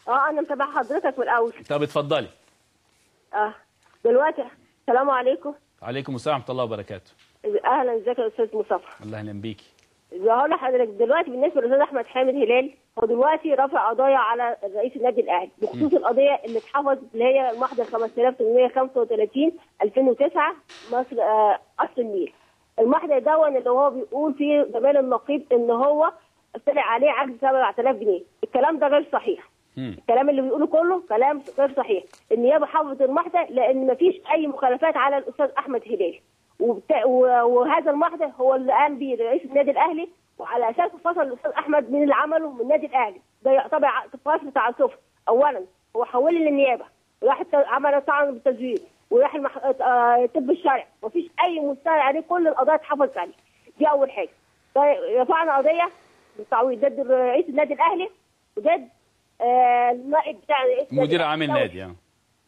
اه انا متابعه حضرتك من الاول طب اتفضلي اه دلوقتي السلام عليكم عليكم السلام ورحمه الله وبركاته اهلا ازيك يا استاذ مصطفى الله يهلا بيكي هقول لحضرتك دلوقتي بالنسبه للاستاذ احمد حامد هلال هو دلوقتي رافع قضايا على رئيس النادي الاهلي بخصوص القضيه اللي اتحفظت اللي هي المحضر 5835 2009 مصر آه قصر النيل المحضر دون اللي هو بيقول فيه جمال النقيب ان هو طلع عليه عجز 7000 جنيه الكلام ده غير صحيح مم. الكلام اللي بيقوله كله كلام غير صحيح النيابه حفظت المحضر لان مفيش اي مخالفات على الاستاذ احمد هلال وبتا... و- وهذا المحضر هو اللي قام به رئيس النادي الاهلي وعلى اساسه فصل الاستاذ احمد من اللي عمله من النادي الاهلي ده يعتبر ع- فصل تعسف اولا هو حول للنيابه وراح الت- عمل طعن بالتزوير وراح المح... آه، الطب الشرعي مفيش اي مستند عليه كل القضايا اتحفظت عليه دي اول حاجه طيب رفعنا قضيه بالتعويض ضد رئيس النادي الاهلي وضد آه، النائب بتاع رئيس النادي مدير عام الأهلي. النادي اه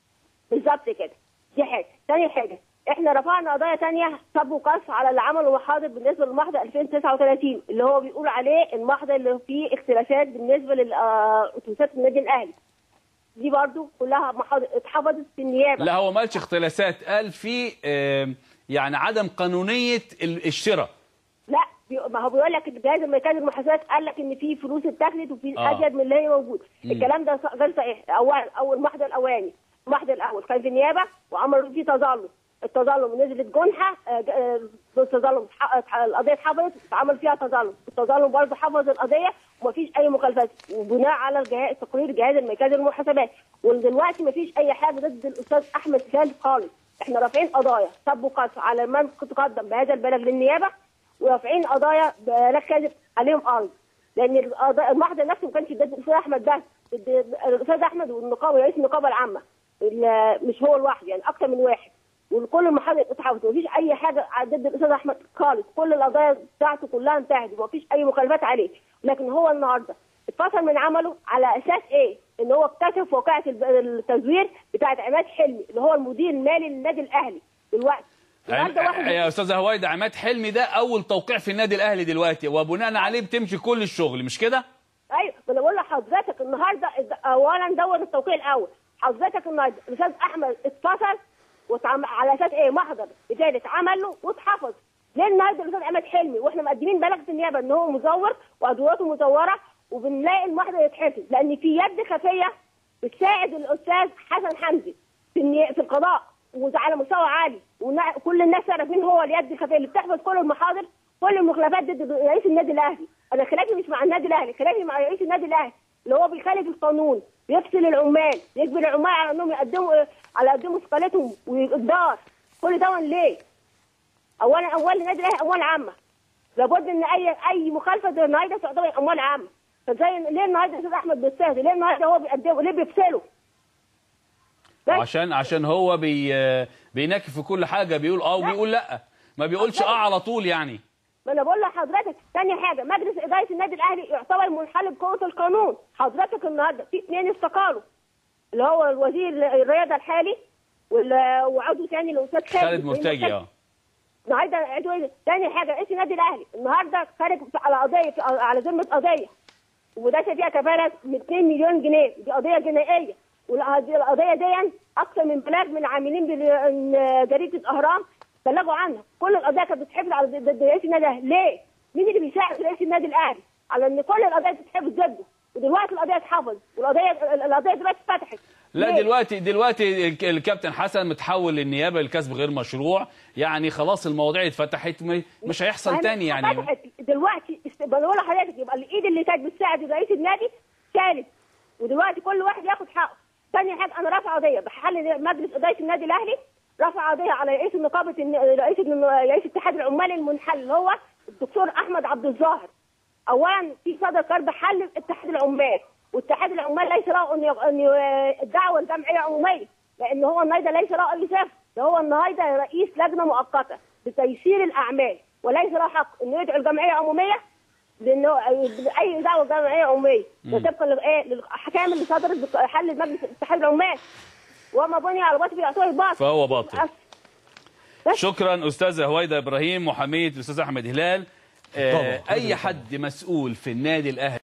بالظبط كده دي حاجه ثاني حاجه احنا رفعنا قضايا ثانيه سب وقذف على اللي عمله محاضر بالنسبه للمحضر 2039 اللي هو بيقول عليه المحضر اللي فيه اختلافات بالنسبه لاتوبيسات النادي الاهلي دي برضو كلها محاضر اتحفظت في النيابه لا هو ما قالش اختلاسات قال في آم، يعني عدم قانونيه ال- الشراء لا بي- ما هو بيقول لك الجهاز المركزي للمحاسبات قال لك ان في فلوس اتاخدت وفي آه. ازيد من اللي هي موجوده الكلام ده ص- غير صحيح اول اول المحضر الاولاني المحضر الاول كان في النيابه وعملوا فيه تظلم التظلم نزلت جنحه آه، ج- آه، التظلم اتح- اتح- القضيه اتحفظت اتعمل فيها تظلم التظلم برضه حفظ القضيه ومفيش اي مخالفات وبناء على الجهاز تقرير الجهاز المركزي للمحاسبات ودلوقتي مفيش اي حاجه ضد الاستاذ احمد هلال خالص احنا رافعين قضايا سب وقذف على من تقدم بهذا البلد للنيابه ورافعين قضايا بلاغ كاذب عليهم ارض لان القضاء- المحضر نفسه ما كانش ضد الاستاذ احمد بس ضد الاستاذ احمد والنقابه رئيس النقابه العامه ال- مش هو لوحده يعني اكثر من واحد وكل المحاضر اتحفظت مفيش اي حاجه ضد الاستاذ احمد خالص كل القضايا بتاعته كلها انتهت ومفيش اي مخالفات عليه لكن هو النهارده اتفصل من عمله على اساس ايه؟ ان هو اكتشف واقعه الب- التزوير بتاعت عماد حلمي اللي هو المدير المالي للنادي الاهلي دلوقتي النهارده واحد يا استاذه هويدا عماد حلمي ده اول توقيع في النادي الاهلي دلوقتي وبناء عليه بتمشي كل الشغل مش كده ايوه ما انا بقول لحضرتك النهارده اولا دور التوقيع الاول حضرتك النهارده الاستاذ احمد اتفصل واتعم... على اساس ايه محضر اداري اتعمل له واتحفظ ليه النهارده الاستاذ احمد حلمي واحنا مقدمين بلاغ في النيابه ان هو مزور وادواته مزوره وبنلاقي المحضر يتحفظ لان في يد خفيه بتساعد الاستاذ حسن حمدي في الني... في القضاء وعلى مستوى عالي وكل الناس تعرف مين هو اليد الخفيه اللي بتحفظ كل المحاضر كل المخالفات ضد رئيس النادي الاهلي انا خلافي مش مع النادي الاهلي خلافي مع رئيس النادي الاهلي اللي هو بيخالف القانون بيفصل العمال يجبر العمال على انهم يقدموا على يقدموا استقالتهم ويقدار كل ده ليه؟ اولا اموال النادي الاهلي اموال عامه لابد ان اي اي مخالفه زي النهارده تعتبر اموال عامه فزي ليه النهارده الاستاذ احمد بيستهزئ؟ ليه النهارده هو بيقدمه؟ ليه بيفصله؟ بس. عشان عشان هو بي بينكف في كل حاجه بيقول اه وبيقول لا ما بيقولش اه على طول يعني ما انا بقول لحضرتك ثاني حاجه مجلس اداره النادي الاهلي يعتبر منحل بقوه القانون حضرتك النهارده في اثنين استقالوا اللي هو الوزير الرياضه الحالي وال- وعضو ثاني الاستاذ خالد خالد مرتجي اه النهارده عضو ثاني حاجه رئيس النادي الاهلي النهارده خارج على قضيه في- على ذمه قضيه ودافع فيها كفاله ب 2 مليون جنيه دي قضيه جنائيه والقضيه دي اكثر من بلاغ من عاملين بجريده الاهرام بلغوا عنها كل القضايا كانت بتتحفظ على ضد رئيس النادي الاهلي ليه؟ مين اللي بيساعد رئيس النادي الاهلي على ان كل القضايا تتحفظ ضده ودلوقتي القضيه اتحفظ والقضيه القضيه دلوقتي اتفتحت لا ليه؟ دلوقتي دلوقتي الك- الكابتن حسن متحول للنيابه لكسب غير مشروع يعني خلاص المواضيع اتفتحت م- مش هيحصل فاهم؟ تاني يعني فتحت دلوقتي است- بقول لحضرتك يبقى الايد اللي كانت بتساعد رئيس النادي ثالث ودلوقتي كل واحد ياخد حقه ثاني حاجه انا رافع قضيه بحل مجلس اداره النادي الاهلي رفع قضيه على رئيس نقابه الن- رئيس الن- رئيس اتحاد العمال المنحل اللي هو الدكتور احمد عبد الظاهر اولا في صدر قرض حل اتحاد العمال واتحاد العمال ليس له ان ي- ان ي- الدعوه لجمعيه عموميه لان هو النهارده ليس له اي صفه ده هو النهارده رئيس لجنه مؤقته لتيسير الاعمال وليس له حق انه يدعو الجمعيه عموميه لانه اي دعوه جمعيه عموميه ده طبقا للايه للاحكام اللي صدرت بحل مجلس اتحاد العمال وما بني على باطل يعطيه باطل فهو باطل بس. شكرا استاذه هويدا ابراهيم محاميه الاستاذ احمد هلال آه طبعا. اي حد مسؤول في النادي الاهلي